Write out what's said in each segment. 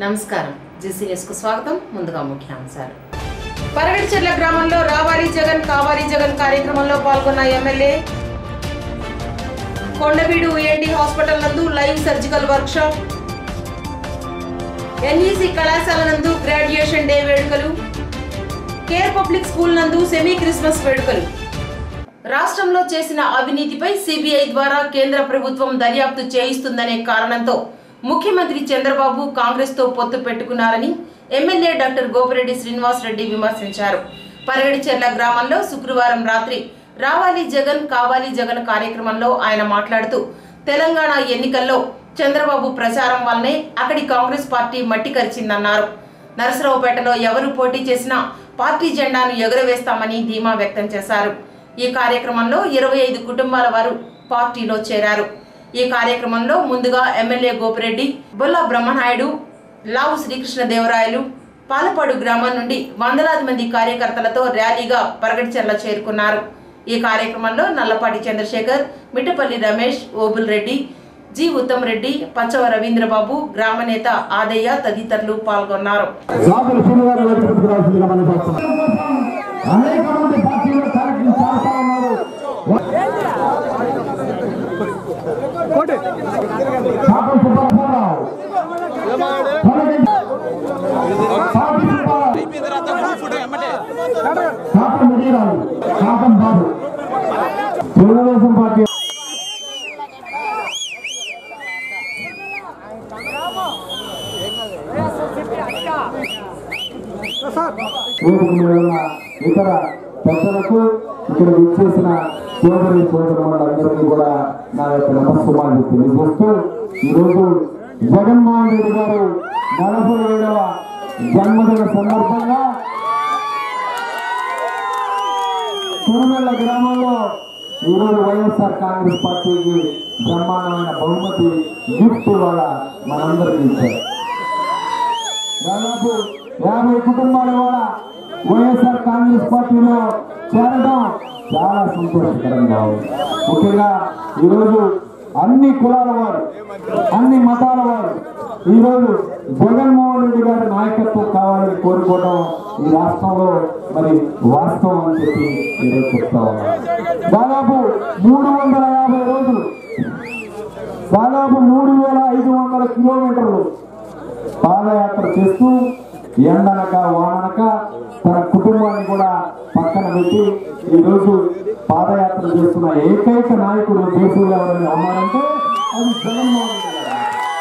నమస్కారం GC news కు స్వాగతం ముందుగా ముఖ్యాంశాలు పరగడిచెర్ల గ్రామంలో రావారి జగన్ కావారి జగన్ కార్యక్రమంలో పాల్గొన్న ఎమ్మెల్యే కొండవీడు ఏఎన్డి హాస్పిటల్ నందు లైవ్ సర్జికల్ వర్క్షాప్ ఎన్ఈసి కళాశాల నందు గ్రాడ్యుయేషన్ డే వేడుకలు కేర్ పబ్లిక్ స్కూల్ నందు సెమీ క్రిస్మస్ వేడుకలు రాష్ట్రంలో చేసిన అవినీతిపై సిబిఐ ద్వారా కేంద్ర ప్రభుత్వం దర్యాప్తు చేయిస్తుందనే కారణంతో ముఖ్యమంత్రి చంద్రబాబు కాంగ్రెస్ తో పొత్తు పెట్టుకున్నారని ఎమ్మెల్యే డాక్టర్ గోపిరెడ్డి శ్రీనివాస్ రెడ్డి విమర్శించారు పరగడిచెర్ల గ్రామంలో శుక్రవారం రాత్రి రావాలి జగన్ కావాలి జగన్ కార్యక్రమంలో ఆయన మాట్లాడుతూ తెలంగాణ ఎన్నికల్లో చంద్రబాబు ప్రచారం వల్లనే అక్కడి కాంగ్రెస్ పార్టీ మట్టి కరిచిందన్నారు నరసరావుపేటలో ఎవరు పోటీ చేసినా పార్టీ జెండాను ఎగురవేస్తామని ధీమా వ్యక్తం చేశారు ఈ కార్యక్రమంలో ఇరవై ఐదు కుటుంబాల వారు పార్టీలో చేరారు ఈ కార్యక్రమంలో ముందుగా ఎమ్మెల్యే గోపిరెడ్డి బొల్ల బ్రహ్మనాయుడు లావు శ్రీకృష్ణదేవరాయలు పాలపాడు గ్రామం నుండి వందలాది మంది కార్యకర్తలతో ర్యాలీగా పరగడిచెర్ల చేరుకున్నారు ఈ కార్యక్రమంలో నల్లపాటి చంద్రశేఖర్ మిట్టపల్లి రమేష్ ఓబుల్ రెడ్డి జి ఉత్తమ్ రెడ్డి పచ్చవ రవీంద్రబాబు గ్రామ నేత ఆదయ్య తదితరులు పాల్గొన్నారు జాతుల శ్రీనివారు వేదికకు రావాల్సిందిగా మనం చేస్తున్నాం అనేక మంది పార్టీలో కార్యక్రమం చేస్తా ఉన్నారు శాపం సుబ్బారావు. తొలగించి- శాపం సుబ్బారావు. శాపం విజయరావు. శాపం బాబు తెలుగుదేశం పార్టీ వేదిక మీద ఉన్న ఇతర పెద్దలకు ఇక్కడ విచ్చేసిన సోదరి సోదరులందరికీ కూడా నా యొక్క నమస్కారాలు తెలియజేస్తూ ఈరోజు జగన్మోహన్ రెడ్డి గారు నలభై ఏడవ జన్మదిన సందర్భంగా కురుమెల్ల గ్రామంలో ఈరోజు వైఎస్ఆర్ కాంగ్రెస్ పార్టీకి బ్రహ్మాండమైన బహుమతి గిఫ్ట్ వాళ్ళ మనందరికీ ఇచ్చారు దాదాపు యాభై కుటుంబాల వాళ్ళ వైఎస్ఆర్ కాంగ్రెస్ పార్టీలో చేరడం చాలా సంతోషకరంగా ఉంది ముఖ్యంగా ఈరోజు అన్ని కులాల వారు అన్ని మతాల వారు ఈరోజు జగన్మోహన్ రెడ్డి గారి నాయకత్వం కావాలని కోరుకోవడం ఈ రాష్ట్రంలో మరి వాస్తవం అని చెప్పి ఈరోజు చెప్తా ఉన్నారు దాదాపు మూడు వందల యాభై రోజులు దాదాపు మూడు వేల ఐదు వందల కిలోమీటర్లు పాదయాత్ర చేస్తూ ఎండనక వాననక తన కుటుంబాన్ని కూడా పక్కన పెట్టి ఈరోజు పాదయాత్ర చేస్తున్న ఏకైక నాయకుడు దేశంలో ఎవరైనా ఉన్నారంటే అది జగన్మోహన్ రెడ్డి గారు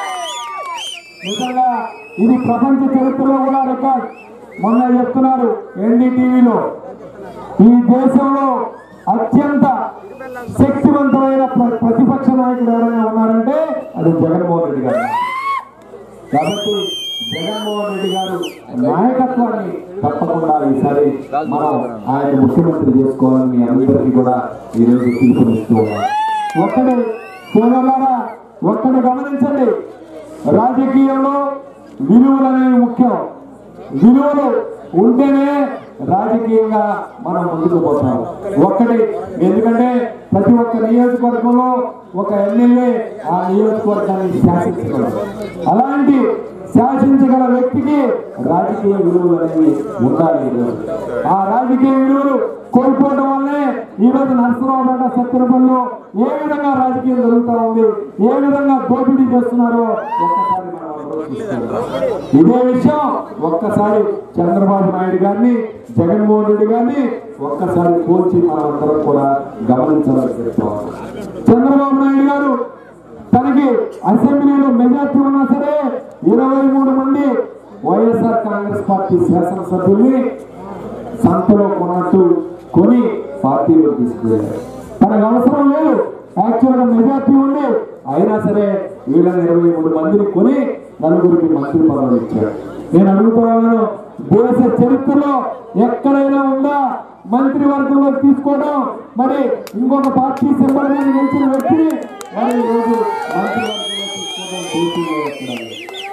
నిజంగా ఇది ప్రపంచ చరిత్రలో కూడా రికార్డ్ మొన్న చెప్తున్నారు ఎన్డీటీవీలో ఈ దేశంలో అత్యంత శక్తివంతమైన ప్ర- ప్రతిపక్ష నాయకుడు ఎవరైనా ఉన్నారంటే అది జగన్మోహన్ రెడ్డి గారు కాబట్టి జగన్మోహన్ రెడ్డి గారు నాయకత్వాన్ని తప్పకుండా ఈసారి మనం ఆయన ముఖ్యమంత్రి చేసుకోవాలని మీ అందరికీ కూడా ఈరోజు పిలుపునిస్తూ ఉన్నాం ఒక్కడి సోదరులారా ఒక్కడి గమనించండి రాజకీయంలో విలువలు అనేవి ముఖ్యం విలువలు ఉంటేనే రాజకీయంగా మనం ముందుకు పోతాం ఒక్కటి ఎందుకంటే ప్రతి ఒక్క నియోజకవర్గంలో ఒక ఎమ్మెల్యే ఆ నియోజకవర్గాన్ని శాసించగలరు అలాంటి శాసించగల వ్యక్తికి రాజకీయ విలువలు అనేవి ఉండాలి ఈరోజు. ఆ రాజకీయ విలువలు కోల్పోవడం వల్లే ఈ రోజు నరసరావుపేట సత్యనపల్లిలో ఏ విధంగా రాజకీయం జరుగుతా ఉంది ఏ విధంగా దోపిడీ చేస్తున్నారో ఒక్కసారి మనం ఆలోచిస్తున్నాం. ఇదే విషయం ఒక్కసారి చంద్రబాబు నాయుడు గారిని జగన్మోహన్ రెడ్డి గారిని ఒక్కసారి పోల్చి మనం అందరం కూడా గమనించాలని చెప్తాం చంద్రబాబు నాయుడు గారు తనకి అసెంబ్లీలో మెజార్టీ ఉన్నా సరే ఇరవై మూడు మంది వైఎస్ఆర్ కాంగ్రెస్ పార్టీ శాసనసభ్యుల్ని సంతలో కొన్నట్టు కొని పార్టీలో తీసుకువెళ్ళారు తనకు అవసరం లేదు యాక్చువల్ గా మెజార్టీ ఉంది అయినా సరే వీళ్ళని ఇరవై మూడు మందిని కొని నలుగురికి మంత్రి పదవులు ఇచ్చారు నేను అడుగుతున్నాను దేశ చరిత్రలో ఎక్కడైనా ఉందా మంత్రివర్గంలో తీసుకోవడం మరి ఇంకొక పార్టీ సింబల్ మీద గెలిచిన వ్యక్తిని మరి ఈరోజు మంత్రివర్గంలో తీసుకోవడం దేశంలో ఎక్కడ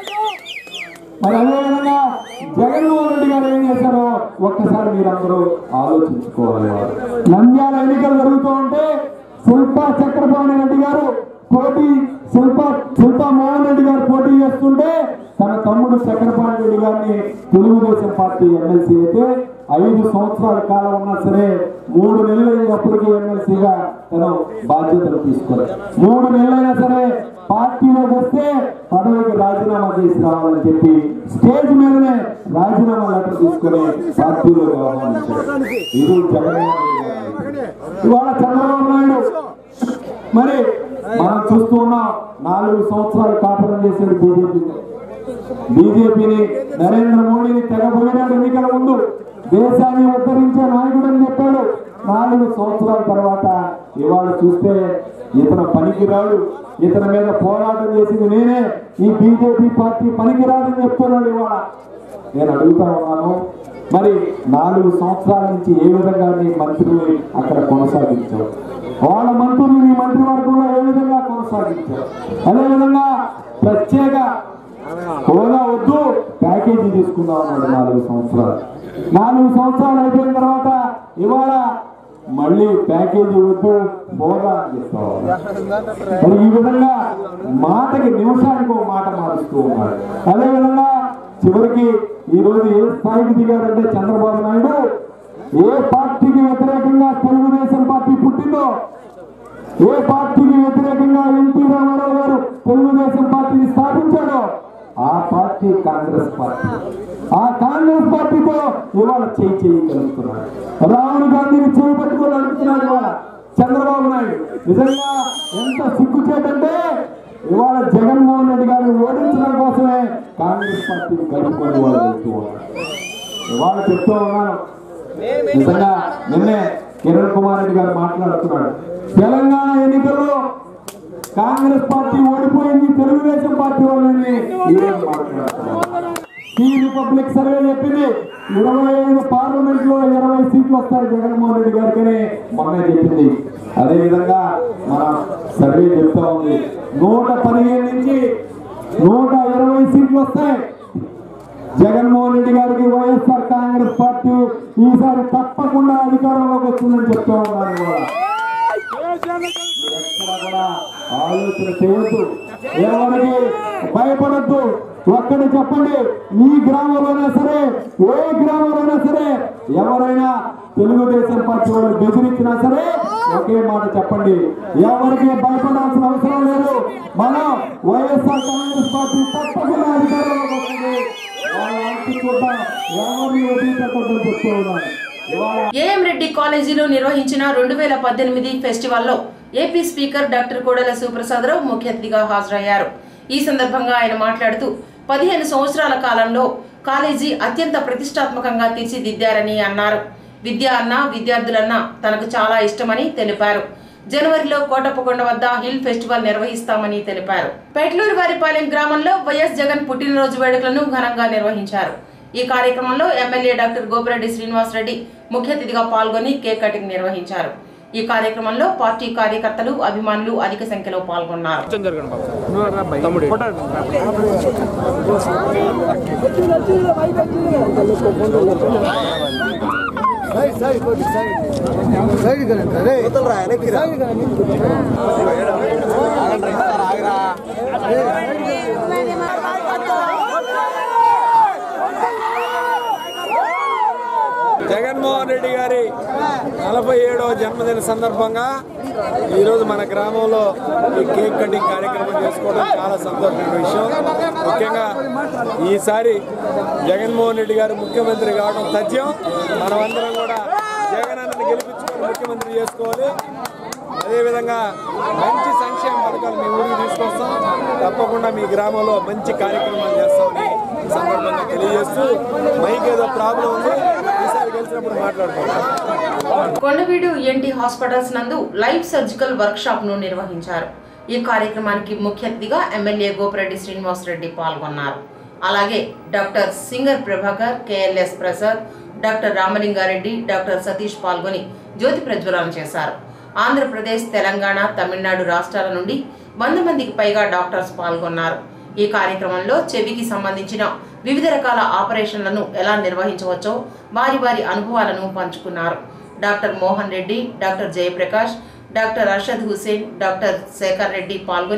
మరి అదేవిధంగా జగన్మోహన్ రెడ్డి గారు ఏం చేశారో ఒక్కసారి మీరందరూ ఆలోచించుకోవాలి నంద్యాల ఎన్నికలు జరుగుతూ ఉంటే శిల్పా చక్రపాణి రెడ్డి గారు పోటీ శిల్ప శిల్పా మోహన్ రెడ్డి గారు పోటీ చేస్తుంటే తన తమ్ముడు చక్రపాణి రెడ్డి గారిని తెలుగుదేశం పార్టీ ఎమ్మెల్సీ అయితే ఐదు సంవత్సరాల కాలం ఉన్నా సరే మూడు నెలలు అయినప్పటికీ ఎమ్మెల్సీగా తను బాధ్యతలు తీసుకోలేదు మూడు నెలలైనా సరే పార్టీలోకి వస్తే పదవికి రాజీనామా చేసి రావాలని చెప్పి స్టేజ్ మీదనే రాజీనామా లెటర్ తీసుకుని పార్టీలోకి ఆహ్వానించారు ఇది జగన్మోహన్ రెడ్డి గారి ఇవాళ చంద్రబాబు నాయుడు మరి మనం చూస్తూ ఉన్నాం నాలుగు సంవత్సరాలు కాపురం చేశాడు బీజేపీతో బీజేపీని నరేంద్ర మోడీని తెగబోయినాడు ఎన్నికల ముందు దేశాన్ని ఉద్ధరించే నాయకుడు అని చెప్పాడు నాలుగు సంవత్సరాల తర్వాత ఇవాళ చూస్తే ఇతను పనికిరాడు ఇతని మీద పోరాటం చేసింది నేనే ఈ బీజేపీ పార్టీ పనికిరాదని చెప్తున్నాడు ఇవాళ నేను అడుగుతా ఉన్నాను మరి నాలుగు సంవత్సరాల నుంచి ఏ విధంగా నీ మంత్రుల్ని అక్కడ కొనసాగించావు వాళ్ళ మంత్రులు నీ మంత్రివర్గంలో ఏ విధంగా కొనసాగించావు అదేవిధంగా ప్రత్యేక హోదా వద్దు ప్యాకేజీ తీసుకుందాం అన్నాడు నాలుగు సంవత్సరాలు నాలుగు సంవత్సరాలు అయిపోయిన తర్వాత ఇవాళ మళ్ళీ ప్యాకేజీ వద్దు హోదా అని చెప్తావు మరి ఈ విధంగా మాటకి నిమిషానికి ఒక మాట మారుస్తూ ఉన్నాడు అదే విధంగా చివరికి ఈ రోజు ఏ స్థాయికి దిగాడంటే చంద్రబాబు నాయుడు ఏ పార్టీకి వ్యతిరేకంగా తెలుగుదేశం పార్టీ పుట్టిందో ఏ పార్టీకి వ్యతిరేకంగా ఎన్టీ రామారావు గారు తెలుగుదేశం పార్టీని స్థాపించాడో ఆ పార్టీ కాంగ్రెస్ పార్టీ ఆ కాంగ్రెస్ పార్టీతో ఇవాళ చేయి చేయి కలుపుతున్నాడు రాహుల్ గాంధీని చేయి పట్టుకొని నడుపుతున్నాడు ఇవాళ చంద్రబాబు నాయుడు నిజంగా ఎంత సిగ్గుచేటంటే ఇవాళ జగన్మోహన్ రెడ్డి గారిని ఓడించడం కోసమే కాంగ్రెస్ పార్టీని కలుపుకొని వాళ్ళు వెళ్తూ ఉన్నారు ఇవాళ చెప్తూ ఉన్నాను నిజంగా నిన్నే కిరణ్ కుమార్ రెడ్డి గారు మాట్లాడుతున్నాడు తెలంగాణ ఎన్నికల్లో కాంగ్రెస్ పార్టీ ఓడిపోయింది తెలుగుదేశం పార్టీ వాళ్ళని ఈరోజు మాట్లాడుతున్నారు ఈ రిపబ్లిక్ సర్వే చెప్పింది ఇరవై ఐదు పార్లమెంట్ లో ఇరవై సీట్లు వస్తాయి జగన్మోహన్ రెడ్డి గారికి మొన్నే చెప్పింది అదే విధంగా మన సర్వే చెప్తా ఉంది నూట పదిహేను నుంచి నూట ఇరవై సీట్లు వస్తాయి జగన్మోహన్ రెడ్డి గారికి వైఎస్ఆర్ కాంగ్రెస్ పార్టీ ఈసారి తప్పకుండా అధికారంలోకి వస్తుందని చెప్తా ఉన్నారు ఇవాళ. ఎక్కడ కూడా ఆలోచన చేయొద్దు ఎవరికి భయపడద్దు ఒక్కటి చెప్పండి ఈ గ్రామంలోనే సరే ఏ గ్రామంలోనే సరే ఎవరైనా తెలుగుదేశం పార్టీ వాళ్ళు బెదిరించినా సరే ఒకే మాట చెప్పండి ఎవరికి భయపడాల్సిన అవసరం లేదు మనం వైఎస్ఆర్ కాంగ్రెస్ పార్టీ తప్పకుండా అధికారంలోకి వస్తుంది వాళ్ళ ఆస్తి చూద్దాం ఎవరిని వదిలిపెట్టద్దని చెప్తూ ఉన్నాను ఇవాళ ఏఎం రెడ్డి కాలేజీలో నిర్వహించిన రెండు వేల పద్దెనిమిది ఫెస్టివల్లో AP speaker doctor Kodela Sivaprasadarao ముఖ్య అతిథిగా హాజరయ్యారు ఈ సందర్భంగా ఆయన మాట్లాడుతూ పదిహేను సంవత్సరాల కాలంలో కాలేజీ అత్యంత ప్రతిష్టాత్మకంగా తీర్చిదిద్దారని అన్నారు విద్య అన్న విద్యార్థులన్న తనకు చాలా ఇష్టమని తెలిపారు జనవరిలో కోటప్పకొండ వద్ద హిల్ ఫెస్టివల్ నిర్వహిస్తామని తెలిపారు పెట్లూరు వారిపాలెం గ్రామంలో వైఎస్ జగన్ పుట్టినరోజు వేడుకలను ఘనంగా నిర్వహించారు ఈ కార్యక్రమంలో ఎమ్మెల్యే డాక్టర్ గోపిరెడ్డి శ్రీనివాస్ రెడ్డి ముఖ్య అతిథిగా పాల్గొని కేక్ కటింగ్ నిర్వహించారు ఈ కార్యక్రమంలో పార్టీ కార్యకర్తలు అభిమానులు అధిక సంఖ్యలో పాల్గొన్నారు జగన్మోహన్ రెడ్డి గారి నలభై ఏడవ జన్మదిన సందర్భంగా ఈరోజు మన గ్రామంలో ఈ కేక్ కటింగ్ కార్యక్రమం చేసుకోవడం చాలా సంతోషమైన విషయం ముఖ్యంగా ఈసారి జగన్మోహన్ రెడ్డి గారు ముఖ్యమంత్రి కావడం తథ్యం మనమందరం కూడా జగనన్నని గెలిపించుకొని ముఖ్యమంత్రి చేసుకోవాలి అదేవిధంగా మంచి సంక్షేమ పథకాలు మీ ఊరికి తీసుకొస్తాం తప్పకుండా మీ గ్రామంలో మంచి కార్యక్రమాలు చేస్తామని ఈ సందర్భంగా తెలియజేస్తూ మైక్ ఏదో ప్రాబ్లం ఉంది ఈసారి గెలిచినప్పుడు మాట్లాడుకుంటాం కొండవీడు ఎన్టీ హాస్పిటల్స్ నందు లైవ్ సర్జికల్ వర్క్ షాప్ ను నిర్వహించారు ఈ కార్యక్రమానికి ముఖ్య అతిథిగా ఎమ్మెల్యే గోపిరెడ్డి శ్రీనివాస్ రెడ్డి పాల్గొన్నారు అలాగే doctor singer Prabhakar KLS Prasad doctor Ramalingareddy doctor Satish పాల్గొని జ్యోతి ప్రజ్వలన చేశారు ఆంధ్రప్రదేశ్ తెలంగాణ తమిళనాడు రాష్ట్రాల నుండి వంద మందికి పైగా డాక్టర్స్ పాల్గొన్నారు ఈ కార్యక్రమంలో చెవికి సంబంధించిన వివిధ రకాల ఆపరేషన్లను ఎలా నిర్వహించవచ్చో వారి వారి అనుభవాలను పంచుకున్నారు doctor Mohan Reddy doctor Jayaprakash doctor Arshad Hussain doctor Sekhar Reddy పాల్గొని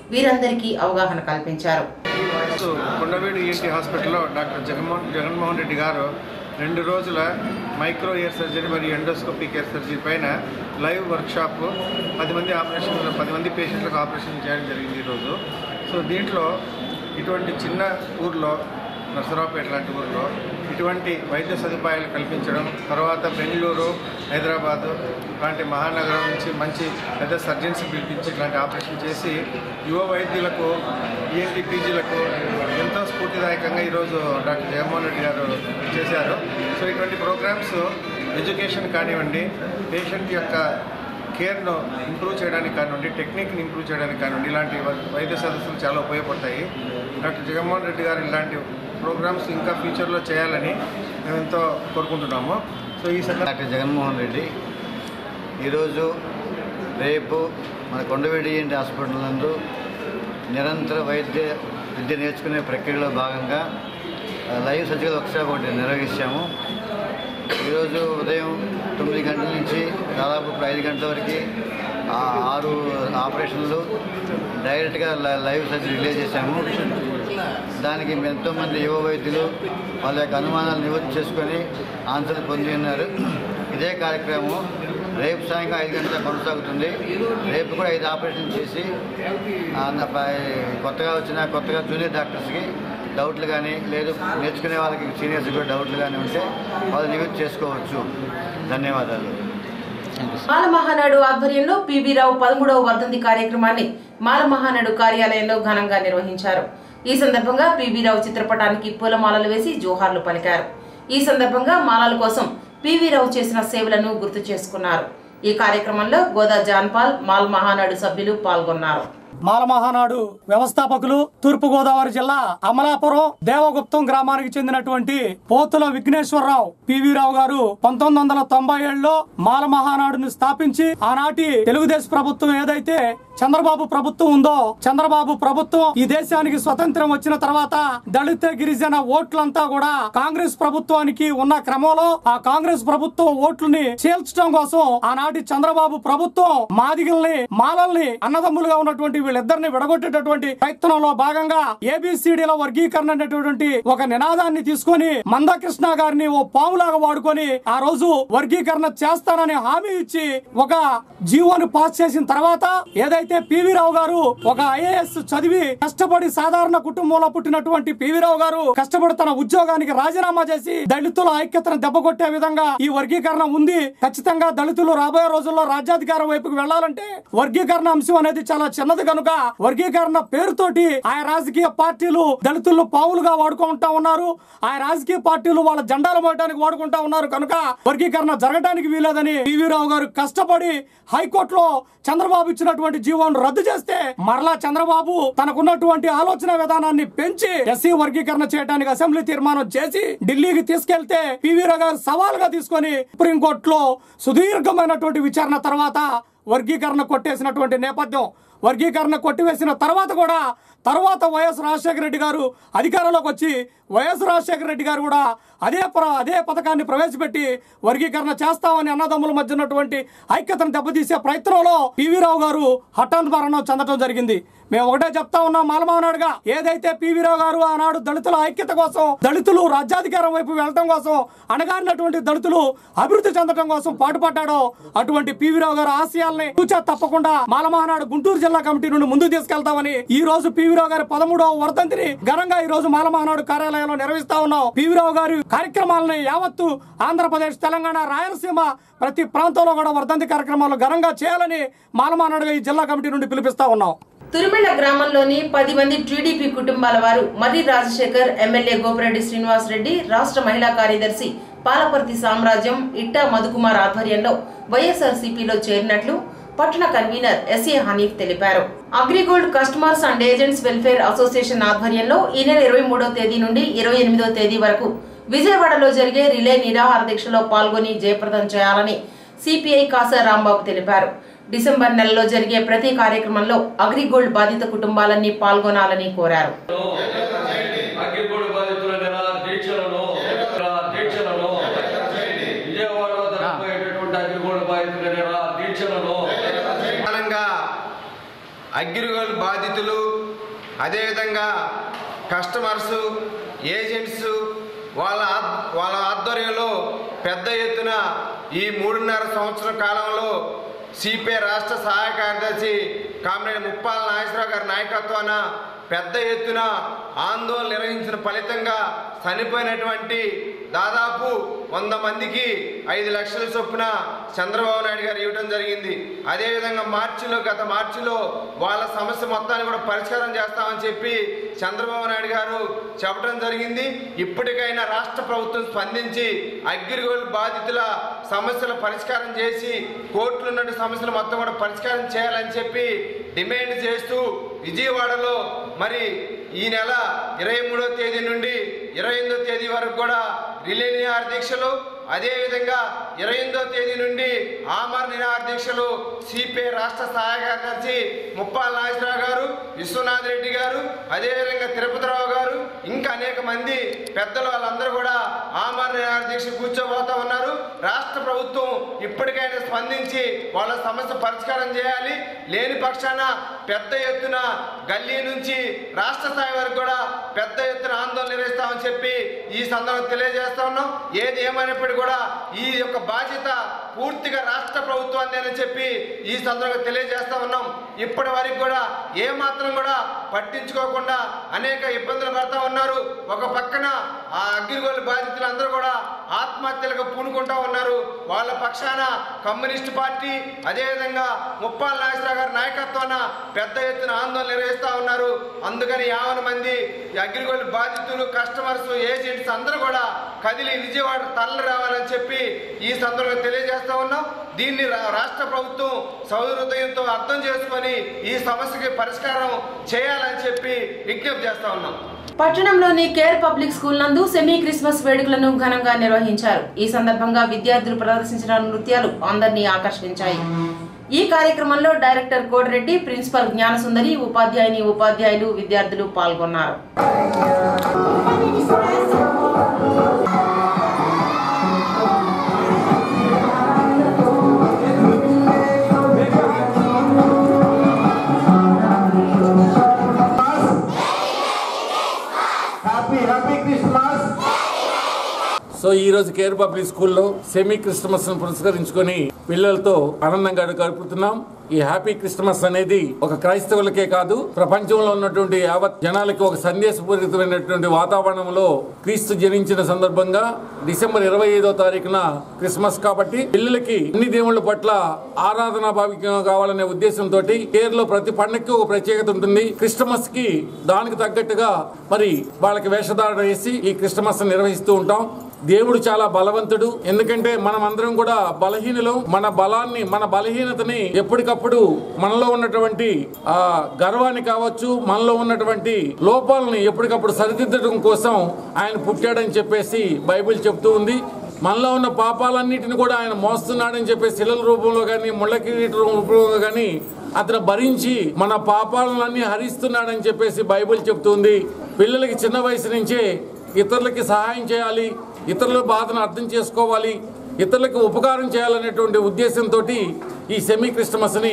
వీరందరికీ అవగాహన కల్పించారు సో కొండవీడు ఈఎన్టీ హాస్పిటల్లో డాక్టర్ జగన్మోహన్ జగన్మోహన్ రెడ్డి గారు రెండు రోజుల మైక్రో ఇయర్ సర్జరీ మరియు ఎండోస్కోపిక్ ఇయర్ సర్జరీ పైన లైవ్ వర్క్షాప్ పది మంది ఆపరేషన్ పది మంది పేషెంట్లకు ఆపరేషన్ చేయడం జరిగింది ఈరోజు సో దీంట్లో ఇటువంటి చిన్న ఊర్లో నరసరావుపేట లాంటి ఊర్లో ఇటువంటి వైద్య సదుపాయాలు కల్పించడం తర్వాత బెంగళూరు హైదరాబాదు లాంటి మహానగరం నుంచి మంచి పెద్ద సర్జన్స్ పిలిపించి ఇట్లాంటి ఆపరేషన్ చేసి యువ వైద్యులకు ఈఎన్టీ పీజీలకు ఎంతో స్ఫూర్తిదాయకంగా ఈరోజు డాక్టర్ జగన్మోహన్ రెడ్డి గారు చేశారు సో ఇటువంటి ప్రోగ్రామ్స్ ఎడ్యుకేషన్ కానివ్వండి పేషెంట్ యొక్క కేర్ను ఇంప్రూవ్ చేయడానికి కానివ్వండి టెక్నిక్ని ఇంప్రూవ్ చేయడానికి కానివ్వండి ఇలాంటి వై- వైద్య సదస్సులు చాలా ఉపయోగపడతాయి డాక్టర్ జగన్మోహన్ రెడ్డి గారు ఇలాంటి ప్రోగ్రామ్స్ ఇంకా ఫ్యూచర్లో చేయాలని మేము ఎంతో కోరుకుంటున్నాము సో ఈ సందర్భంగా డాక్టర్ జగన్మోహన్ రెడ్డి ఈరోజు రేపు మన కొండవీడి ఏంటి హాస్పిటల్ నందు నిరంతర వైద్య విద్య నేర్చుకునే ప్రక్రియలో భాగంగా ఆ, లైవ్ సర్జికల్ వర్క్షాప్ ఒకటి నిర్వహించాము ఈరోజు ఉదయం తొమ్మిది గంటల నుంచి దాదాపు ఇప్పుడు ఐదు గంటల వరకు ఆ ఆరు ఆపరేషన్లు డైరెక్ట్గా ల- లైవ్ సర్జరీ రిలే చేశాము దానికి ఎంతోమంది యువ వైద్యులు వాళ్ళ యొక్క అనుమానాలు నివృత్తి చేసుకొని ఆన్సర్లు పొంది ఉన్నారు ఇదే కార్యక్రమం రేపు సాయంకాలం ఐదు గంటల కొనసాగుతుంది రేపు కూడా ఐదు ఆపరేషన్ చేసి ఆ, నా పై- కొత్తగా వచ్చిన కొత్తగా జూనియర్ డాక్టర్స్కి డౌట్లు కానీ లేదు నేర్చుకునే వాళ్ళకి సీనియర్స్ కూడా డౌట్లు కానీ ఉంటే వాళ్ళు నివృత్తి చేసుకోవచ్చు ధన్యవాదాలు మాల మహానాడు ఆధ్వర్యంలో పిబి రావు పదమూడవ వర్ధంతి కార్యక్రమాన్ని మాల మహానాడు కార్యాలయంలో ఘనంగా నిర్వహించారు ఈ సందర్భంగా పిబి రావు చిత్రపటానికి పూలమాలలు వేసి జోహార్లు పలికారు ఈ సందర్భంగా మాలల కోసం పివి రావు చేసిన సేవలను గుర్తు చేసుకున్నారు ఈ కార్యక్రమంలో గోదా జాన్పాల్ మాల్ మహానాడు సభ్యులు పాల్గొన్నారు మాల మహానాడు వ్యవస్థాపకులు తూర్పు గోదావరి జిల్లా అమలాపురం దేవగుప్తం గ్రామానికి చెందినటువంటి పోతుల విఘ్నేశ్వరరావు పివి రావు గారు పంతొమ్మిది వందల తొంభై ఏడులో మాల మహానాడుని స్థాపించి ఆనాటి తెలుగుదేశం ప్రభుత్వం ఏదైతే చంద్రబాబు ప్రభుత్వం ఉందో చంద్రబాబు ప్రభుత్వం ఈ దేశానికి స్వతంత్రం వచ్చిన తర్వాత దళిత గిరిజన ఓట్లంతా కూడా కాంగ్రెస్ ప్రభుత్వానికి ఉన్న క్రమంలో ఆ కాంగ్రెస్ ప్రభుత్వం ఓట్లని చీల్చడం కోసం ఆనాటి చంద్రబాబు ప్రభుత్వం మాదిగల్ని మాలల్ని అన్నదమ్ములుగా ఉన్నటువంటి వీళ్ళిద్దరిని విడగొట్టేటటువంటి ప్రయత్నంలో భాగంగా ఏబిసిడిల వర్గీకరణ అనేటువంటి ఒక నినాదాన్ని తీసుకొని మందకృష్ణ గారిని ఓ పాములాగా వాడుకొని ఆ రోజు వర్గీకరణ చేస్తానని హామీ ఇచ్చి ఒక జీవోని పాస్ చేసిన తర్వాత ఏదైతే పివి రావు గారు ఒక ఐఏఎస్ చదివి కష్టపడి సాధారణ కుటుంబంలో పుట్టినటువంటి పివి రావు గారు కష్టపడి తన ఉద్యోగానికి రాజీనామా చేసి దళితుల ఐక్యతను దెబ్బకొట్టే విధంగా ఈ వర్గీకరణ ఉంది ఖచ్చితంగా దళితులు రాబోయే రోజుల్లో రాజ్యాధికారం వైపుకి వెళ్లాలంటే వర్గీకరణ అంశం అనేది చాలా చిన్నది కనుక వర్గీకరణ పేరుతోటి ఆయా రాజకీయ పార్టీలు దళితులను పావులుగా వాడుకుంటా ఉన్నారు ఆయా రాజకీయ పార్టీలు వాళ్ళ జెండాలు మోయడానికి వాడుకుంటా ఉన్నారు కనుక వర్గీకరణ జరగడానికి వీలేదని పివి రావు గారు కష్టపడి హైకోర్టులో చంద్రబాబు ఇచ్చినటువంటి జీవోను రద్దు చేస్తే మరలా చంద్రబాబు తనకున్నటువంటి ఆలోచన విధానాన్ని పెంచి ఎస్సీ వర్గీకరణ చేయడానికి అసెంబ్లీ తీర్మానం చేసి ఢిల్లీకి తీసుకెళ్తే పివి రావు గారు సవాలుగా తీసుకొని సుప్రీంకోర్టులో సుదీర్ఘమైనటువంటి విచారణ తర్వాత వర్గీకరణ కొట్టేసినటువంటి నేపథ్యం వర్గీకరణ కొట్టివేసిన తర్వాత కూడా తర్వాత వైఎస్ రాజశేఖర రెడ్డి గారు అధికారంలోకి వచ్చి వైఎస్ రాజశేఖర రెడ్డి గారు కూడా అదే ప్ర అదే పథకాన్ని ప్రవేశపెట్టి వర్గీకరణ చేస్తామని అన్నదమ్ముల మధ్య ఉన్నటువంటి ఐక్యతను దెబ్బతీసే ప్రయత్నంలో పివి రావు గారు హఠాత్ మరణం చెందడం జరిగింది మేము ఒకటే చెప్తా ఉన్నాం మాలమానాడుగా ఏదైతే పివి రావు గారు ఆనాడు దళితుల ఐక్యత కోసం దళితులు రాజ్యాధికారం వైపు వెళ్ళడం కోసం అణగారినటువంటి దళితులు అభివృద్ధి చెందడం కోసం పాటుపడ్డాడో అటువంటి పివి రావు గారి ఆశయాల్ని తూచా తప్పకుండా మాలమహానాడు గుంటూరు జిల్లా కమిటీ నుండి ముందుకు తీసుకెళ్తామని ఈ రోజు పివి రావు గారి పదమూడవ వర్ధంతిని ఘనంగా ఈ రోజు మాలమహానాడు కార్యాలయంలో నిర్వహిస్తా ఉన్నాం పివి రావు గారి కార్యక్రమాలని యావత్తు ఆంధ్రప్రదేశ్ తెలంగాణ రాయలసీమ ప్రతి ప్రాంతంలో కూడా వర్ధంతి కార్యక్రమాలు ఘనంగా చేయాలని మాలమహానాడుగా ఈ జిల్లా కమిటీ నుండి పిలిపిస్తా ఉన్నాం తురిమిళ్ల గ్రామంలోని పది మంది టీడీపీ కుటుంబాల వారు మర్రి రాజశేఖర్ ఎమ్మెల్యే గోపిరెడ్డి శ్రీనివాస్ రెడ్డి రాష్ట్ర మహిళా కార్యదర్శి పాలపర్తి సామ్రాజ్యం ఇట్టా మధుకుమార్ ఆధ్వర్యంలో వైఎస్ఆర్సీపీలో చేరినట్లు పట్టణ కన్వీనర్ ఎస్ఏ హనీఫ్ తెలిపారు Agrigold customers and agents welfare association ఆధ్వర్యంలో ఈ నెల ఇరవై మూడో తేదీ నుండి ఇరవై ఎనిమిదో తేదీ వరకు విజయవాడలో జరిగే రిలే నిరాహార దీక్షలో పాల్గొని జయప్రదం చేయాలని సిపిఐ కాసా రాంబాబు తెలిపారు డిసెంబర్ నెలలో జరిగే ప్రతి కార్యక్రమంలో అగ్రిగోల్డ్ బాధిత కుటుంబాలన్నీ పాల్గొనాలని కోరారు అగ్గిగూడు బాధితుల నిరా దీక్షలను నిరా దీక్షలను విజయవాడలో జరగబోయేటటువంటి అగ్గిగూడు బాధితుల నిరా దీక్షలను కాలంగా అగ్రిగోల్డ్ బాధితులు అదేవిధంగా కస్టమర్స్ ఏజెంట్స్ వాళ్ళ ఆద్- వాళ్ళ ఆధ్వర్యంలో పెద్ద ఎత్తున ఈ మూడున్నర సంవత్సరం కాలంలో సిపిఐ రాష్ట్ర సహాయ కార్యదర్శి కామ్రేడ్ ముప్పాల నాగేశ్వరరావు గారి నాయకత్వాన పెద్ద ఎత్తున ఆందోళన నిర్వహించిన ఫలితంగా చనిపోయినటువంటి దాదాపు వంద మందికి ఐదు లక్షల చొప్పున చంద్రబాబు నాయుడు గారు ఇవ్వడం జరిగింది అదేవిధంగా మార్చిలో గత మార్చిలో వాళ్ళ సమస్య మొత్తాన్ని కూడా పరిష్కారం చేస్తామని చెప్పి చంద్రబాబు నాయుడు గారు చెప్పడం జరిగింది ఇప్పటికైనా రాష్ట్ర ప్రభుత్వం స్పందించి అగ్రిగోల్డ్ బాధితుల సమస్యల పరిష్కారం చేసి కోర్టులో ఉన్న సమస్యలు మొత్తం కూడా పరిష్కారం చేయాలని చెప్పి డిమాండ్ చేస్తూ విజయవాడలో మరి ఈ నెల ఇరవై మూడో తేదీ నుండి ఇరవై ఎనిమిదో తేదీ వరకు కూడా రిలే నిరాహార దీక్షలు అదేవిధంగా ఇరవై ఎనిమిదో తేదీ నుండి ఆమర్ నిరాహార దీక్షలు సిపిఐ రాష్ట్ర సహాయ కార్యదర్శి ముప్పాల నాగేశ్వరరావు గారు విశ్వనాథ్ రెడ్డి గారు అదేవిధంగా తిరుపతిరావు గారు ఇంకా అనేక మంది పెద్దలు వాళ్ళందరూ కూడా ఆమర్ నిరాహార దీక్ష కూర్చోబోతా ఉన్నారు రాష్ట్ర ప్రభుత్వం ఇప్పటికైనా స్పందించి వాళ్ళ సమస్య పరిష్కారం చేయాలి లేని పక్షాన పెద్ద ఎత్తున గల్లీ నుంచి రాష్ట్ర స్థాయి వరకు కూడా పెద్ద ఎత్తున ఆందోళన నిర్వహిస్తామని చెప్పి ఈ సందర్భంగా తెలియజేస్తా ఉన్నాం ఏది ఏమైనప్పటికీ కూడా ఈ యొక్క బాధ్యత పూర్తిగా రాష్ట్ర ప్రభుత్వాన్ని అని చెప్పి ఈ సందర్భంగా తెలియజేస్తా ఉన్నాం ఇప్పటి వరకు కూడా ఏ మాత్రం కూడా పట్టించుకోకుండా అనేక ఇబ్బందులు పడతా ఉన్నారు ఒక పక్కన ఆ అగ్రిగోల్డ్ బాధితులు అందరూ కూడా ఆత్మహత్యలకు పూనుకుంటా ఉన్నారు వాళ్ళ పక్షాన కమ్యూనిస్ట్ పార్టీ అదేవిధంగా ముప్పాల నాగేశ్వరరావు గారి నాయకత్వాన పెద్ద ఎత్తున ఆందోళన నిర్వహిస్తా ఉన్నారు అందుకని యావన మంది ఈ అగ్రిగోల్డ్ బాధితులు కస్టమర్స్ ఏజెంట్స్ అందరూ కూడా కదిలి విజయవాడ తరలి రావాలని చెప్పి ఈ సందర్భంగా తెలియజేస్తా ఉన్నాం దీన్ని రా- రాష్ట్ర ప్రభుత్వం సౌహృదయంతో అర్థం చేసుకొని ఈ సమస్యకి పరిష్కారం చేయాలని చెప్పి విజ్ఞప్తి చేస్తా ఉన్నాం పట్టణంలోని కేర్ పబ్లిక్ స్కూల్ నందు సెమీ క్రిస్మస్ వేడుకలను ఘనంగా నిర్వహించారు ఈ సందర్భంగా విద్యార్థులు ప్రదర్శించిన నృత్యాలు అందరినీ ఆకర్షించాయి ఈ కార్యక్రమంలో డైరెక్టర్ కోడిరెడ్డి ప్రిన్సిపల్ జ్ఞానసుందరి ఉపాధ్యాయుని ఉపాధ్యాయులు విద్యార్థులు పాల్గొన్నారు హ్యాపీ హ్యాపీ క్రిస్మస్ సో ఈ రోజు కేర్ పబ్లిక్ స్కూల్లో సెమీ క్రిస్మస్ ను పురస్కరించుకొని పిల్లలతో ఆనందంగా గడుపుతున్నాం ఈ హ్యాపీ క్రిస్మస్ అనేది ఒక క్రైస్తవులకే కాదు ప్రపంచంలో ఉన్నటువంటి యావత్ జనాలకి ఒక సందేశపూరితమైనటువంటి వాతావరణంలో క్రీస్తు జనించిన సందర్భంగా డిసెంబర్ ఇరవై ఐదో తారీఖున క్రిస్మస్ కాబట్టి పిల్లలకి అన్ని దేవుళ్ళ పట్ల ఆరాధనా భావికంగా కావాలనే ఉద్దేశంతో కేర్ లో ప్రతి పండగకి ఒక ప్రత్యేకత ఉంటుంది క్రిస్టమస్ కి దానికి తగ్గట్టుగా మరి వాళ్ళకి వేషధారణ వేసి ఈ క్రిస్టమస్ నిర్వహిస్తూ ఉంటాం దేవుడు చాలా బలవంతుడు ఎందుకంటే మనం అందరం కూడా బలహీనలు మన బలాన్ని మన బలహీనతని ఎప్పటికప్పుడు మనలో ఉన్నటువంటి ఆ గర్వాన్ని కావచ్చు మనలో ఉన్నటువంటి లోపాలని ఎప్పటికప్పుడు సరిదిద్దడం కోసం ఆయన పుట్టాడని చెప్పేసి బైబిల్ చెప్తూ ఉంది మనలో ఉన్న పాపాలన్నిటిని కూడా ఆయన మోస్తున్నాడని చెప్పి శిలల రూపంలో కానీ ముళ్ళ కిరీటం రూపంలో కానీ అతను భరించి మన పాపాలన్నీ హరిస్తున్నాడని చెప్పేసి బైబిల్ చెప్తుంది పిల్లలకి చిన్న వయసు నుంచే ఇతరులకి సహాయం చేయాలి ఇతరుల బాధను అర్థం చేసుకోవాలి ఇతరులకు ఉపకారం చేయాలనేటువంటి ఉద్దేశంతో ఈ సెమీ క్రిస్టమస్ని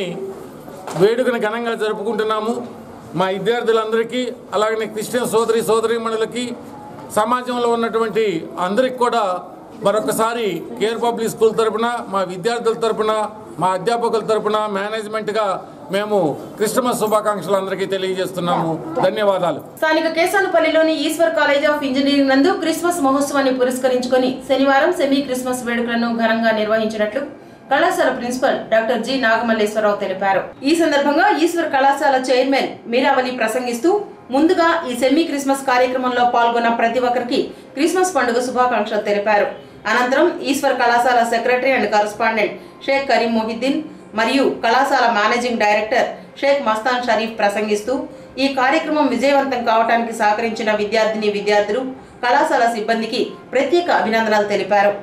వేడుకను ఘనంగా జరుపుకుంటున్నాము మా విద్యార్థులందరికీ అలాగనే క్రిస్టియన్ సోదరి సోదరీమణులకి సమాజంలో ఉన్నటువంటి అందరికి కూడా మరొకసారి కేర్ పబ్లిక్ స్కూల్ తరపున మా విద్యార్థుల తరపున మా అధ్యాపకుల తరపున మేనేజ్మెంట్గా మేము క్రిస్టమస్ శుభాకాంక్షలు అందరికీ తెలియజేస్తున్నాము ధన్యవాదాలు స్థానిక కేసానుపల్లిలోని ఈశ్వర్ కాలేజ్ ఆఫ్ ఇంజనీరింగ్ నందు క్రిస్మస్ మహోత్సవాన్ని పురస్కరించుకొని శనివారం సెమీ క్రిస్మస్ వేడుకలను ఘనంగా నిర్వహించినట్లు కళాశాల ప్రిన్సిపల్ డాక్టర్ జి నాగమల్లేశ్వరరావు తెలిపారు ఈ సందర్భంగా ఈశ్వర్ కళాశాల చైర్మన్ మీరావళి ప్రసంగిస్తూ ముందుగా ఈ సెమీ క్రిస్మస్ కార్యక్రమంలో పాల్గొన్న ప్రతి ఒక్కరికి క్రిస్మస్ పండుగ శుభాకాంక్షలు తెలిపారు అనంతరం ఈశ్వర్ కళాశాల secretary and correspondent Sheikh Karim Mohiddin మరియు కళాశాల మేనేజింగ్ డైరెక్టర్ షేక్ మస్తాన్ షరీఫ్ ప్రసంగిస్తూ ఈ కార్యక్రమం విజయవంతం కావడానికి సహకరించిన విద్యార్థిని విద్యార్థులు కళాశాల సిబ్బందికి ప్రత్యేక అభినందనలు తెలిపారు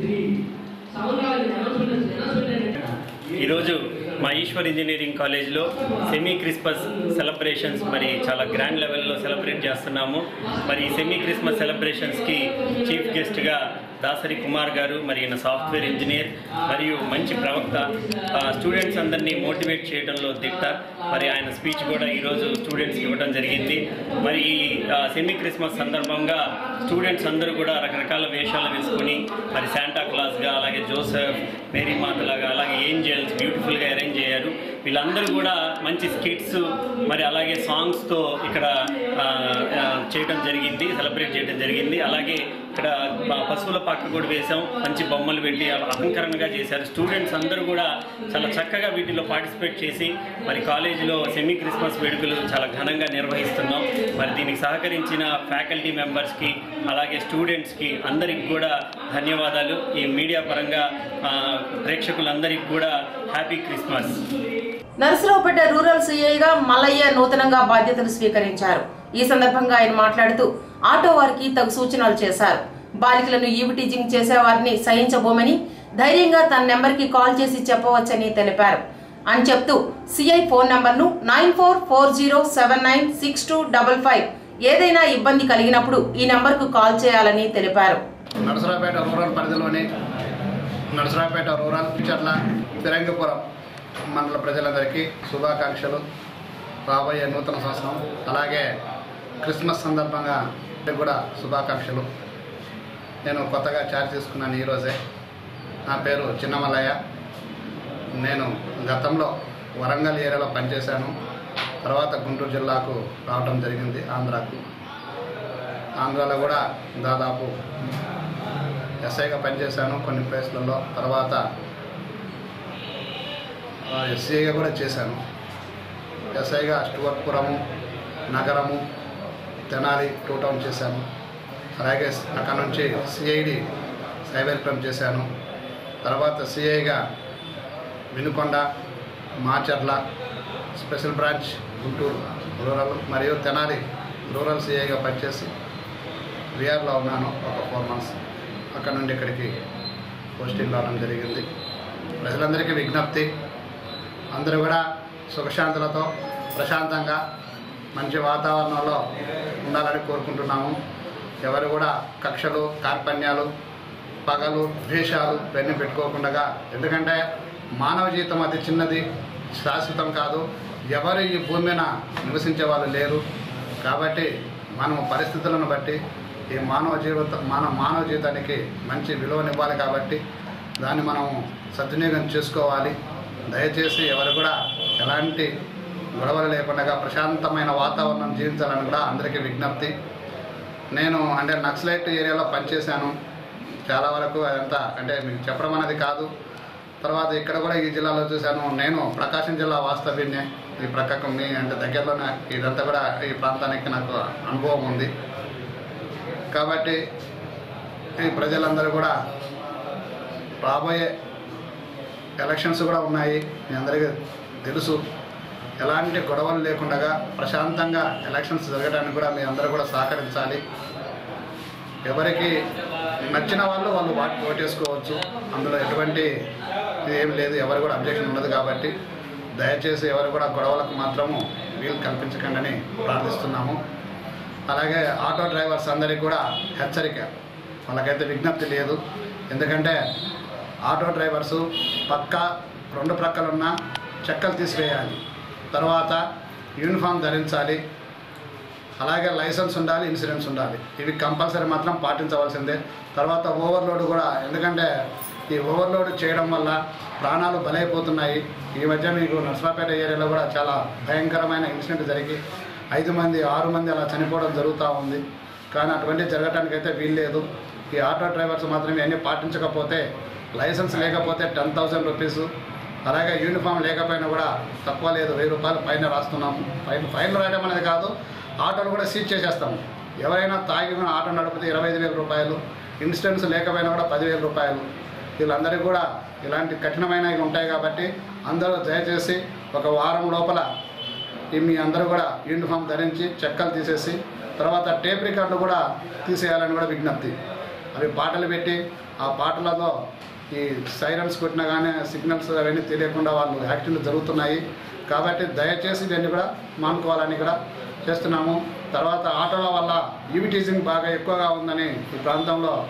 ఈరోజు మా ఈశ్వర్ ఇంజనీరింగ్ కాలేజ్లో సెమీ క్రిస్మస్ సెలబ్రేషన్స్ మరి చాలా గ్రాండ్ లెవెల్లో సెలబ్రేట్ చేస్తున్నాము మరి ఈ సెమీ క్రిస్మస్ సెలబ్రేషన్స్కి చీఫ్ గెస్ట్గా దాసరి కుమార్ గారు మరి ఈయన సాఫ్ట్వేర్ ఇంజనీర్ మరియు మంచి ప్రవక్త ఆ, స్టూడెంట్స్ అందరినీ మోటివేట్ చేయడంలో దిట్ట మరి ఆయన స్పీచ్ కూడా ఈరోజు స్టూడెంట్స్కి ఇవ్వడం జరిగింది మరి ఈ ఆ, సెమీ క్రిస్మస్ సందర్భంగా స్టూడెంట్స్ అందరూ కూడా రకరకాల వేషాలు వేసుకుని మరి శాంటా క్లాస్గా అలాగే జోసెఫ్ మేరీ మాతలాగా అలాగే ఏంజల్స్ బ్యూటిఫుల్గా అరేంజ్ అయ్యారు వీళ్ళందరూ కూడా మంచి స్కిట్స్ మరి అలాగే సాంగ్స్తో ఇక్కడ ఆ, ఆ, చేయడం జరిగింది సెలబ్రేట్ చేయడం జరిగింది అలాగే ఇక్కడ ప- పశువుల పక్క కూడా వేసాం మంచి బొమ్మలు పెట్టి అలంకరణగా చేశారు స్టూడెంట్స్ అందరూ కూడా చాలా చక్కగా వీటిలో పార్టిసిపేట్ చేసి మరి కాలేజీలో సెమీ క్రిస్మస్ వేడుకలు చాలా ఘనంగా నిర్వహిస్తున్నాం మరి దీనికి సహకరించిన ఫ్యాకల్టీ మెంబర్స్కి అలాగే స్టూడెంట్స్కి అందరికి కూడా ధన్యవాదాలు ఈ మీడియా పరంగా ఆ, ప్రేక్షకులందరికీ కూడా హ్యాపీ క్రిస్మస్ నరసరావుపేట రూరల్ సీఐగా మల్లయ్య నూతనంగా బాధ్యతలు స్వీకరించారు ఈ సందర్భంగా ఆయన మాట్లాడుతూ ఆటో వారికి తగు సూచనలు చేశారు బాలికలను ఈవిటీజింగ్ చేసేవారిని సహించబోమని ధైర్యంగా తన నెంబర్కి కాల్ చేసి చెప్పవచ్చని తెలిపారు అని చెప్తూ సిఐ ఫోన్ నంబర్ను nine four four zero seven nine six two double five ఏదైనా ఇబ్బంది కలిగినప్పుడు ఈ నంబర్కు కాల్ చేయాలని తెలిపారు నరసరావుపేట రూరల్ పరిధిలోని నరసరావుపేట రూరల్ చర్ల ఫిరంగిపురం మండల ప్రజలందరికీ శుభాకాంక్షలు రాబోయే నూతన సంవత్సరం అలాగే క్రిస్మస్ సందర్భంగా అందరికీ కూడా శుభాకాంక్షలు నేను కొత్తగా చార్జ్ తీసుకున్నాను ఈరోజే నా పేరు చిన్నమల్లయ్య నేను గతంలో వరంగల్ ఏరియాలో పనిచేశాను తర్వాత గుంటూరు జిల్లాకు రావడం జరిగింది ఆంధ్రాకు ఆంధ్రాలో కూడా దాదాపు ఎస్ఐగా పనిచేశాను కొన్ని ప్లేస్లలో తర్వాత ఎస్ఐగా కూడా చేశాను ఎస్ఐగా స్టువర్పురము నగరము తెనాలి టూ టౌన్ చేశాను అలాగే అక్కడ నుంచి సిఐడి సైబర్ క్రైమ్ చేశాను తర్వాత సిఐగా Vinukonda Macherla special branch Guntur rural మరియు తెనాలి రూరల్ సిఐగా పనిచేసి విఆర్లో ఉన్నాను ఒక ఫోర్ మంత్స్ అక్కడ నుండి ఇక్కడికి పోస్టింగ్ రావడం జరిగింది ప్రజలందరికీ విజ్ఞప్తి అందరూ కూడా సుఖశాంతులతో ప్రశాంతంగా మంచి వాతావరణంలో ఉండాలని కోరుకుంటున్నాము ఎవరు కూడా కక్షలు కార్పణ్యాలు పగలు ద్వేషాలు ఇవన్నీ పెట్టుకోకుండా ఎందుకంటే మానవ జీవితం అతి చిన్నది శాశ్వతం కాదు ఎవరు ఈ భూమి మీద నివసించే వాళ్ళు లేరు కాబట్టి మనం పరిస్థితులను బట్టి ఈ మానవ జీవిత మన మానవ జీవితానికి మంచి విలువనివ్వాలి కాబట్టి దాన్ని మనం సద్వినియోగం చేసుకోవాలి దయచేసి ఎవరు కూడా ఎలాంటి గొడవలు లేకుండా ప్రశాంతమైన వాతావరణం జీవించాలని కూడా అందరికీ విజ్ఞప్తి నేను అంటే నక్సలైట్ ఏరియాలో పనిచేశాను చాలా వరకు అదంతా అంటే మీకు చెప్పడం అనేది కాదు తర్వాత ఇక్కడ కూడా ఈ జిల్లాలో చూశాను నేను ప్రకాశం జిల్లా వాస్తవ్యనే ఈ ప్రక్కకు మీ అంటే దగ్గరలోనే ఇదంతా కూడా ఈ ప్రాంతానికి నాకు అనుభవం ఉంది కాబట్టి ఈ ప్రజలందరూ కూడా రాబోయే ఎలక్షన్స్ కూడా ఉన్నాయి మీ అందరికీ తెలుసు ఎలాంటి గొడవలు లేకుండా ప్రశాంతంగా ఎలక్షన్స్ జరగడానికి కూడా మీ అందరూ కూడా సహకరించాలి ఎవరికి నచ్చిన వాళ్ళు వాళ్ళు వాటి ఓటేసుకోవచ్చు అందులో ఎటువంటి ఏం లేదు ఎవరు కూడా అబ్జెక్షన్ ఉండదు కాబట్టి దయచేసి ఎవరు కూడా గొడవలకు మాత్రము వీలు కల్పించకండి అని ప్రార్థిస్తున్నాము అలాగే ఆటో డ్రైవర్స్ అందరికీ కూడా హెచ్చరిక వాళ్ళకైతే విజ్ఞప్తి లేదు ఎందుకంటే ఆటో డ్రైవర్సు పక్క రెండు ప్రక్కలున్న చెక్కలు తీసివేయాలి తర్వాత యూనిఫామ్ ధరించాలి అలాగే లైసెన్స్ ఉండాలి ఇన్సూరెన్స్ ఉండాలి ఇవి కంపల్సరీ మాత్రం పాటించవలసిందే తర్వాత ఓవర్లోడ్ కూడా ఎందుకంటే ఈ ఓవర్లోడ్ చేయడం వల్ల ప్రాణాలు బలైపోతున్నాయి ఈ మధ్య మీకు నర్సరాపేట ఏరియాలో కూడా చాలా భయంకరమైన ఇన్సిడెంట్ జరిగి ఐదు మంది ఆరు మంది అలా చనిపోవడం జరుగుతూ ఉంది కానీ అటువంటి జరగటానికైతే వీల్లేదు ఈ ఆటో డ్రైవర్స్ మాత్రం ఇవన్నీ పాటించకపోతే లైసెన్స్ లేకపోతే టెన్ థౌసండ్ రూపీస్ అలాగే యూనిఫామ్ లేకపోయినా కూడా తక్కువ లేదు వెయ్యి రూపాయలు పైన రాస్తున్నాము పైన ఫైన్ రాయడం అనేది కాదు ఆటోలు కూడా సీజ్ చేసేస్తాము ఎవరైనా తాగి ఉన్న ఆటో నడిపితే ఇరవై ఐదు వేల రూపాయలు ఇన్సూరెన్స్ లేకపోయినా కూడా పదివేల రూపాయలు వీళ్ళందరికీ కూడా ఇలాంటి కఠినమైనవి ఉంటాయి కాబట్టి అందరూ దయచేసి ఒక వారం లోపల ఈ మీ అందరూ కూడా యూనిఫామ్ ధరించి చెక్కలు తీసేసి తర్వాత టేప్ రికార్డులు కూడా తీసేయాలని కూడా విజ్ఞప్తి అవి పాటలు పెట్టి ఆ పాటలతో ఈ సైరన్స్ కొట్టినా కానీ సిగ్నల్స్ అవన్నీ తెలియకుండా వాళ్ళు యాక్సిడెంట్లు జరుగుతున్నాయి కాబట్టి దయచేసి దీన్ని కూడా మానుకోవాలని కూడా చేస్తున్నాము తర్వాత ఆటోల వల్ల ఈవిటీజింగ్ బాగా ఎక్కువగా ఉందని ఈ ప్రాంతంలో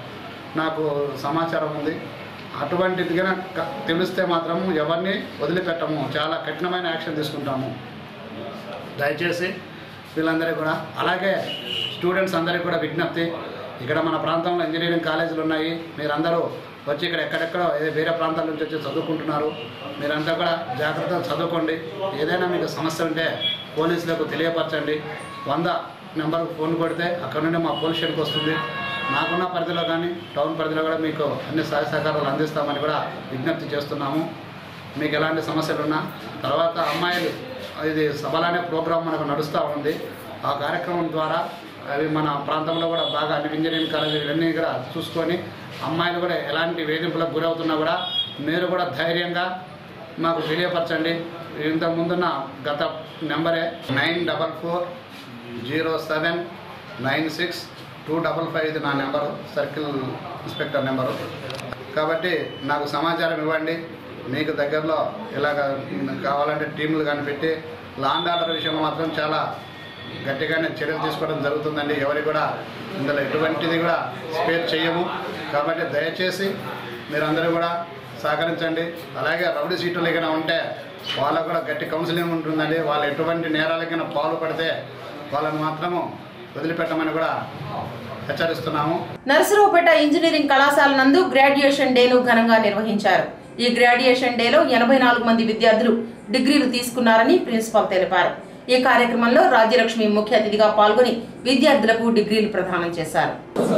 నాకు సమాచారం ఉంది అటువంటిది కనుక తెలిస్తే మాత్రం ఎవరిని వదిలిపెట్టము చాలా కఠినమైన యాక్షన్ తీసుకుంటాము దయచేసి వీళ్ళందరికీ కూడా అలాగే స్టూడెంట్స్ అందరికీ కూడా విజ్ఞప్తి ఇక్కడ మన ప్రాంతంలో ఇంజనీరింగ్ కాలేజీలు ఉన్నాయి మీరందరూ వచ్చి ఇక్కడ ఎక్కడెక్కడో ఏ వేరే ప్రాంతాల నుంచి వచ్చి చదువుకుంటున్నారు మీరంతా కూడా జాగ్రత్తగా చదువుకోండి ఏదైనా మీకు సమస్య ఉంటే పోలీసులకు తెలియపరచండి వంద నెంబర్కి ఫోన్ కొడితే అక్కడ నుండి మా పోలీస్ స్టేషన్కి వస్తుంది నాకున్న పరిధిలో కానీ టౌన్ పరిధిలో కూడా మీకు అన్ని సహాయ సహకారాలు అందిస్తామని కూడా విజ్ఞప్తి చేస్తున్నాము మీకు ఎలాంటి సమస్యలు ఉన్నా తర్వాత అమ్మాయిలు ఇది సభలనే ప్రోగ్రాం మనకు నడుస్తూ ఉంది ఆ కార్యక్రమం ద్వారా అవి మన ప్రాంతంలో కూడా బాగా అన్ని ఇంజనీరింగ్ కాలేజీలు ఇవన్నీ కూడా చూసుకొని అమ్మాయిలు కూడా ఎలాంటి వేధింపులకు గురవుతున్నా కూడా మీరు కూడా ధైర్యంగా మాకు తెలియపరచండి ఇంతకు ముందున్న గత నెంబరే nine double four zero seven nine six two double five ఇది నా నెంబరు సర్కిల్ ఇన్స్పెక్టర్ నెంబరు కాబట్టి నాకు సమాచారం ఇవ్వండి మీకు దగ్గరలో ఇలాగ కావాలంటే టీములు కానీ పెట్టి లాండ్ ఆర్డర్ విషయంలో మాత్రం చాలా గట్టిగానే చర్యలు తీసుకోవడం జరుగుతుందండి ఎవరి కూడా ఇందులో ఎటువంటిది కూడా స్పేర్ చేయము కాబట్టి దయచేసి మీరందరూ కూడా సహకరించండి అలాగే రౌడీ సీట్లు ఏమైనా ఉంటే వాళ్ళకు కూడా గట్టి కౌన్సిలింగ్ ఉంటుందండి వాళ్ళు ఎటువంటి నేరాలకైనా పాలు పడితే వాళ్ళని మాత్రము వదిలిపెట్టమని కూడా హెచ్చరిస్తున్నాము నరసరావుపేట ఇంజనీరింగ్ కళాశాల నందు గ్రాడ్యుయేషన్ డేను ఘనంగా నిర్వహించారు ఈ గ్రాడ్యుయేషన్ డేలో ఎనభై నాలుగు మంది విద్యార్థులు డిగ్రీలు తీసుకున్నారని ప్రిన్సిపాల్ తెలిపారు ఈ కార్యక్రమంలో రాజ్యలక్ష్మి ముఖ్య అతిథిగా పాల్గొని విద్యార్థులకు డిగ్రీలు ప్రదానం చేశారు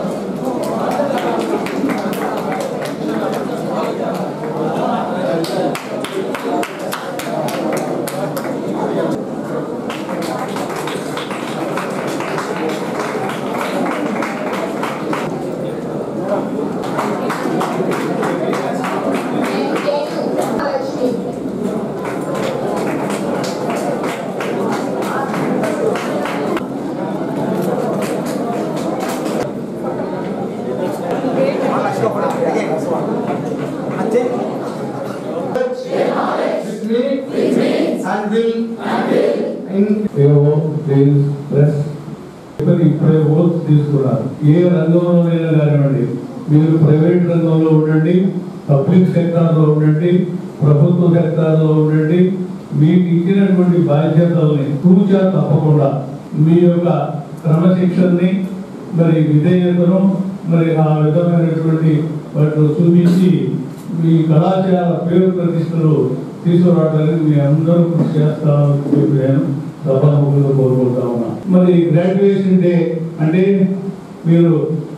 and will ఇప్పుడు ఇప్పుడే ఓట్స్ తీసుకున్నారు ఏ రంగంలోనైనా కానివ్వండి మీరు ప్రైవేట్ రంగంలో ఉండండి పబ్లిక్ సెక్టార్లో ఉండండి ప్రభుత్వ సెక్టార్లో ఉండండి మీకు ఇచ్చినటువంటి బాధ్యతల్ని తూచా తప్పకుండా మీ యొక్క క్రమశిక్షణని మరి విధేయతను మరి ఆ విధమైనటువంటి వాటిని చూపించి మీ కళాశాల పేరు ప్రతిష్టలు తీసుకురావడానికి మీ అందరూ కృషి చేస్తామని చెప్పి నేను సభాముఖంగా కోరుకుంటా ఉన్నా మరి గ్రాడ్యుయేషన్ డే అంటే మీరు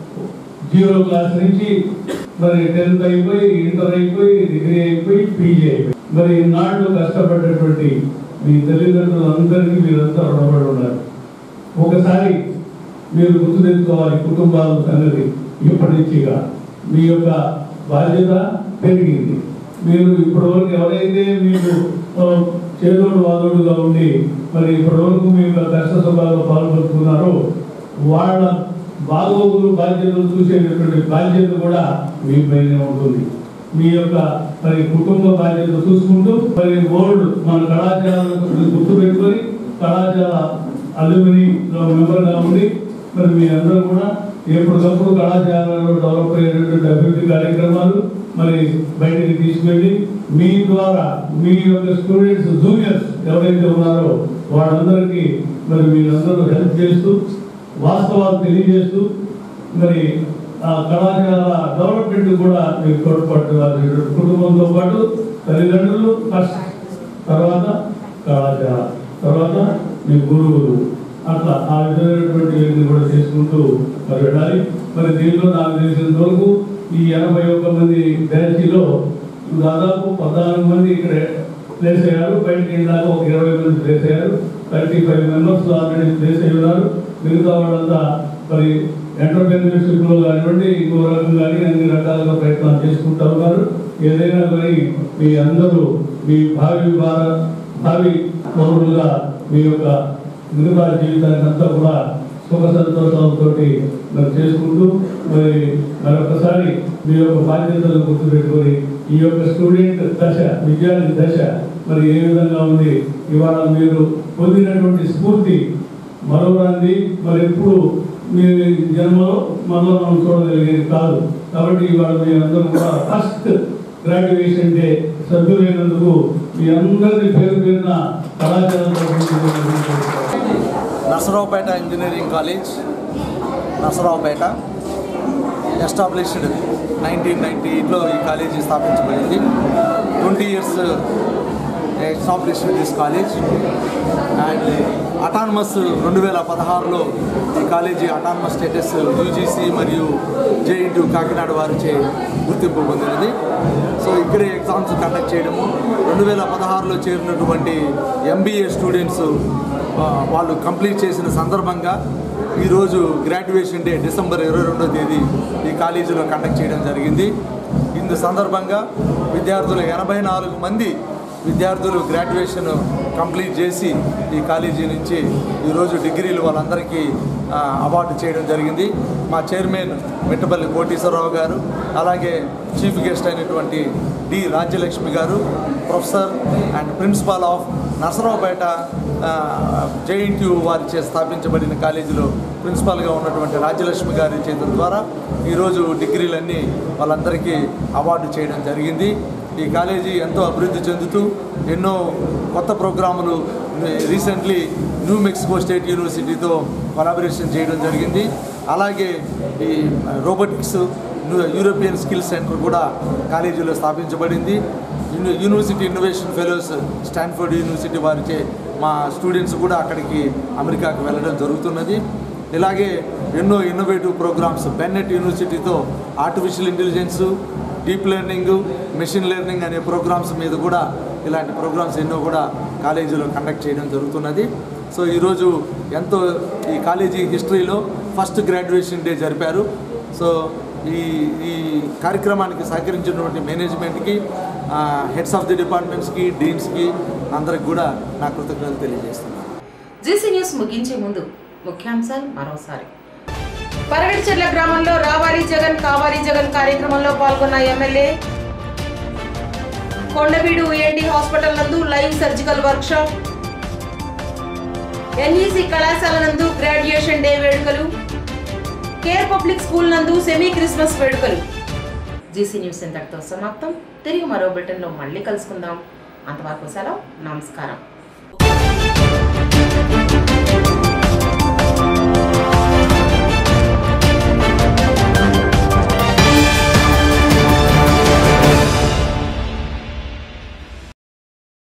జీరో క్లాస్ నుంచి మరి టెన్త్ అయిపోయి ఇంటర్ అయిపోయి డిగ్రీ అయిపోయి పీజీ అయిపోయి మరి ఇన్నాళ్ళు కష్టపడ్డటువంటి మీ తల్లిదండ్రులందరికీ మీరంతా రుణపడి ఉన్నారు ఒకసారి మీరు గుర్తు తెచ్చుకోవాలి కుటుంబాల సంగతి ఇప్పటి నుంచిగా మీ యొక్క బాధ్యత పెరిగింది మీరు ఇప్పటివరకు ఎవరైతే మీకు ఆ, చేదోడు వాదోడుగా ఉండి మరి ఇప్పటివరకు మీ యొక్క కష్ట సుఖాల్లో పాల్గొంటున్నారో వాళ్ళ బాగోగులు బాధ్యతలు చూసేటటువంటి బాధ్యత కూడా మీ పైన ఉంటుంది మీ యొక్క మరి కుటుంబ బాధ్యత చూసుకుంటూ మరి బోర్డు మన కళాశాలను గుర్తు పెట్టుకొని కళాశాల అలుమిని మెంబర్గా ఉండి మరి మీ అందరూ కూడా ఎప్పటికప్పుడు కళాశాలలో డెవలప్ అయ్యేటటువంటి అభివృద్ధి కార్యక్రమాలు మరి బయటికి తీసుకెళ్ళి మీ ద్వారా మీ యొక్క స్టూడెంట్స్ జూనియర్స్ ఎవరైతే ఉన్నారో వాళ్ళందరికీ మరి మీరందరూ హెల్ప్ చేస్తూ వాస్తవాలు తెలియజేస్తూ మరి ఆ కళాశాల డెవలప్మెంట్ కూడా మీకు తోడ్పడాలి కుటుంబంతో పాటు తల్లిదండ్రులు ఫస్ట్ తర్వాత కళాశాల తర్వాత మీ గురువులు అట్లా ఆ విధమైనటువంటి వ్యక్తిని కూడా చేసుకుంటూ మరి వెళ్ళాలి మరి దీంట్లో నాకు తెలిసినంత వరకు ఈ ఎనభై ఒక్క మంది బ్యాచ్లో దాదాపు పద్నాలుగు మంది ఇక్కడ ప్లేస్ అయ్యారు బయటికి వెళ్ళాక ఒక ఇరవై మంది ప్లేస్ అయ్యారు thirty five members already place అయ్యి ఉన్నారు మిగతా వాళ్ళంతా మరి ఎంటర్ప్రెన్యూర్షిప్ లో కానివ్వండి ఇంకో రకం కానీ అన్ని రకాలుగా ప్రయత్నాలు చేసుకుంటా ఉన్నారు ఏదైనా కానీ మీ అందరూ మీ భావి భార- భావి పౌరులుగా మీ యొక్క మిగతా జీవితాన్ని అంతా కూడా సుఖ సంతోషాలతో మరి చేసుకుంటూ మరి మరొకసారి మీ యొక్క బాధ్యతలు గుర్తుపెట్టుకొని ఈ యొక్క స్టూడెంట్ దశ విద్యార్థి దశ మరి ఏ విధంగా ఉంది ఇవాళ మీరు పొందినటువంటి స్ఫూర్తి మరోరాంది మరి ఎప్పుడు మీ జన్మలో మళ్ళీ మనం చూడగలిగేది కాదు కాబట్టి ఇవాళ మీ అందరూ కూడా ఫస్ట్ గ్రాడ్యుయేషన్ డే సభ్యులైనందుకు మీ అందరి పేరు పేరున కళాశాల Narsaraopet engineering college Narsaraopet established nineteen ninety ఎయిట్లో ఈ కాలేజీ స్థాపించబడింది twenty years established this college and autonomous రెండు వేల పదహారులో ఈ కాలేజీ అటానమస్ స్టేటస్ యూజీసీ మరియు జేఇన్టు కాకినాడ వారిచే గుర్తింపు పొందినది సో ఇక్కడే ఎగ్జామ్స్ కండక్ట్ చేయడము రెండు వేల పదహారులో చేరినటువంటి ఎంబీఏ స్టూడెంట్స్ ఆ, వాళ్ళు కంప్లీట్ చేసిన సందర్భంగా ఈరోజు గ్రాడ్యుయేషన్ డే డిసెంబర్ ఇరవై రెండో తేదీ ఈ కాలేజీలో కండక్ట్ చేయడం జరిగింది ఇందు సందర్భంగా విద్యార్థులు ఎనభై నాలుగు మంది విద్యార్థులు గ్రాడ్యుయేషన్ కంప్లీట్ చేసి ఈ కాలేజీ నుంచి ఈరోజు డిగ్రీలు వాళ్ళందరికీ ఆ, అవార్డు చేయడం జరిగింది మా చైర్మన్ మిట్టపల్లి కోటీశ్వరరావు గారు అలాగే చీఫ్ గెస్ట్ అయినటువంటి D Rajyalakshmi garu professor and principal of Narsaraopet JNTU వారిచే స్థాపించబడిన కాలేజీలో ప్రిన్సిపాల్గా ఉన్నటువంటి రాజ్యలక్ష్మి గారి చేతుల ద్వారా ఈరోజు డిగ్రీలన్నీ వాళ్ళందరికీ అవార్డు చేయడం జరిగింది ఈ కాలేజీ ఎంతో అభివృద్ధి చెందుతూ ఎన్నో కొత్త ప్రోగ్రాములు రీసెంట్లీ న్యూ మెక్సికో స్టేట్ యూనివర్సిటీతో కొలాబరేషన్ చేయడం జరిగింది అలాగే ఈ రోబోటిక్స్ యూరోపియన్ స్కిల్ సెంటర్ కూడా కాలేజీలో స్థాపించబడింది uni- university innovation fellows Stanford University వారిచే మా స్టూడెంట్స్ కూడా అక్కడికి అమెరికాకు వెళ్ళడం జరుగుతున్నది ఇలాగే ఎన్నో ఇన్నోవేటివ్ ప్రోగ్రామ్స్ బెన్నెట్ యూనివర్సిటీతో artificial intelligence deep learning machine learning అనే ప్రోగ్రామ్స్ మీద కూడా ఇలాంటి ప్రోగ్రామ్స్ ఎన్నో కూడా కాలేజీలో కండక్ట్ చేయడం జరుగుతున్నది సో ఈరోజు ఎంతో ఈ కాలేజీ హిస్టరీలో ఫస్ట్ గ్రాడ్యుయేషన్ డే జరిపారు సో ఈ ఈ కార్యక్రమానికి సహకరించినటువంటి మేనేజ్మెంట్కి హెడ్స్ ఆఫ్ ది డిపార్ట్మెంట్స్కి డీన్స్కి అందరికి కూడా నా కృతజ్ఞతలు తెలియజేస్తున్నాను జీసీ న్యూస్ ముగించే ముందు ముఖ్యాంశాలు మరోసారి పరగడిచెర్ల గ్రామంలో రావాలి జగన్ కావాలి జగన్ కార్యక్రమంలో పాల్గొన్న ఎమ్మెల్యే కొండవీడు ఏఎన్టీ హాస్పిటల్ నందు లైవ్ సర్జికల్ వర్క్షాప్ ఎన్ఈసి కళాశాల నందు గ్రాడ్యుయేషన్ డే వేడుకలు కేర్ పబ్లిక్ స్కూల్ నందు సెమీ క్రిస్మస్ వేడుకలు జీసీ న్యూస్ ఇంతటితో సమాప్తం తిరిగి మరో బులెటిన్లో మళ్ళీ కలుసుకుందాం అంతవరకు సెలవు నమస్కారం